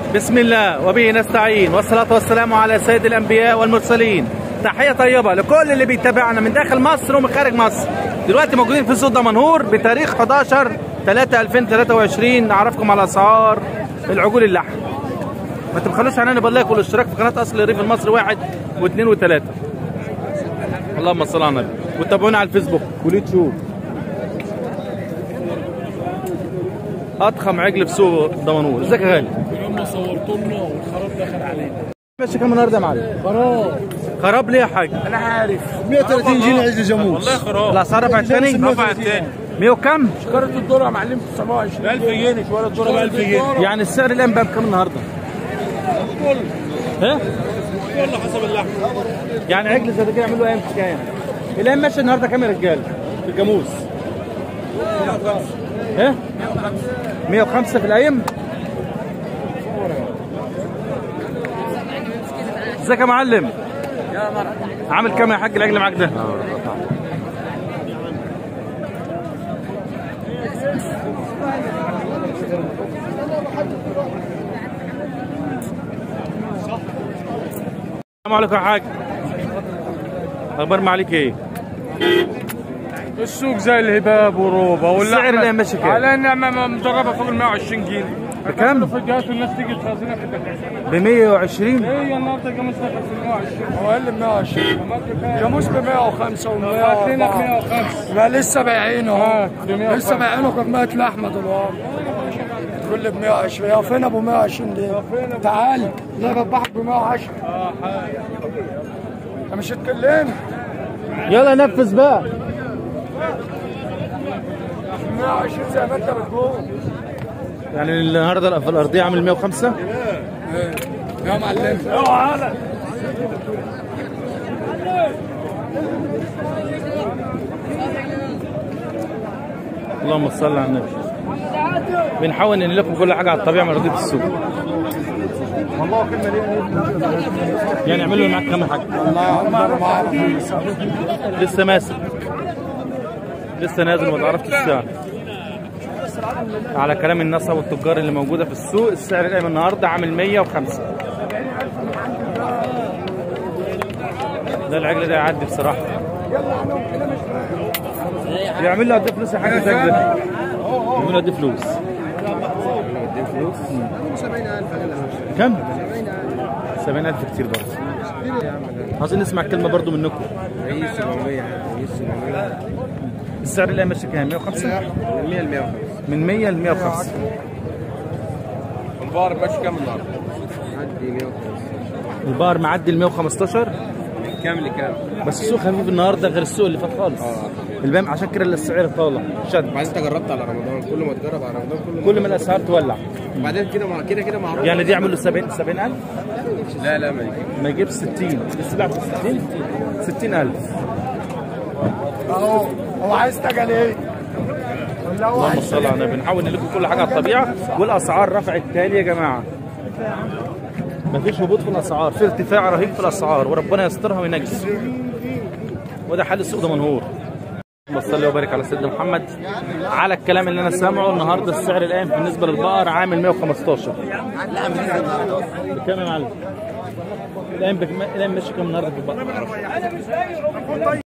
بسم الله وبه نستعين والصلاة والسلام على سيد الأنبياء والمرسلين تحية طيبة لكل اللي بيتابعنا من داخل مصر ومن خارج مصر دلوقتي موجودين في سوق دمنهور بتاريخ 11 3 2023 نعرفكم على أسعار العجول اللحم ما تبخلوش عننا باللايك والاشتراك في قناة أصل الريف المصري واحد واثنين وثلاثة اللهم صل على النبي وتابعونا على الفيسبوك واليوتيوب اضخم عجل في سوق دمنهور ازيك يا غالي لما صورت لنا والخراب دخل علينا ماشي كام النهارده يا معلم خراب خراب ليه يا حاج انا عارف 130 جنيه عز جاموس والله خراب الاسعار رفعت تاني رفع التاني 100 وكم شكارة الدورة يا معلم 920 1000 جنيه شويه الدوره ب 1000 جنيه يعني السعر الان بقى بكام النهارده ها كله حسب اللحم يعني عجل زي ده كده يعملوا ايام كام الان ماشي النهارده كام يا رجاله في الجاموس ها 105 في الايام ازيك يا معلم يا مرحبا عامل كام يا حاج العجل معاك ده السلام عليكم يا حاج اخبار ما عليك ايه السوق زي الهباب وروبه السعر اللي ماشي كام؟ على انها مجربه فوق ال 120 جنيه بكام؟ في الجهات والناس تيجي تخزنها في الدكاتره ب 120 هي النهارده جاموس دخل في 120 هو اقل من 120 جاموس ب 105 و 104 ب 105 ما لسه بايعينه اهو لسه بايعينه كمية لحمه دلوقتي كل ب 120 يا فين ابو 120 ليه؟ تعال لا بذبحك ب 110 اه انت مش اتكلمت يلا نفذ بقى 120 زي ما انت بتقول يعني النهارده في الارضيه عامل 105 يا معلم اوعى اللهم صل على النبي بنحاول ننقل لكم كل حاجه على الطبيعه من ارضيه السوق يعني اعملوا معاك كام حاجه والله اكبر ما اعرف لسه ماسك لسه نازل ما تعرفش السعر على كلام الناس والتجار اللي موجوده في السوق السعر الايام النهارده عامل 105 ده العجل ده يعدي بصراحه يعمل له قد إيه فلوس يا حاج زيك ده يعمل له قد إيه فلوس كم 70000 كتير برضه عايزين نسمع كلمه برضه منكم هي 700 هي 700 السعر اللي ماشي كام 105 100 ل 105 من 100 ل 105 البار ماشي كام النهارده؟ عندي 105 البار معدي ال 115 كام لكام؟ بس السوق خفيف النهارده غير السوق اللي فات خالص البام عشان كده السعر طالع شد بعدين انت جربت على رمضان كل ما تجرب على رمضان كل ما كل ما الاسعار تولع بعدين كده مع كده كده معروف يعني دي يعمل له 70 70000 لا لا ما يجي ما يجيب 60 السلعه ب 60 60000 اهو هو عايز تجل ايه؟ ولا هو اللهم عايز صل على النبي نحاول نقول لكم كل حاجه على الطبيعه والاسعار رفعت تاني يا جماعه مفيش هبوط في الاسعار في ارتفاع رهيب في الاسعار وربنا يسترها وينجز وده حل السوق ده منهور اللهم صل وبارك على سيدنا محمد على الكلام اللي انا سامعه النهارده السعر الان بالنسبه للبقر عامل 115 بكام يا معلم؟ الان بكم... الان ماشي كام النهارده في البقر؟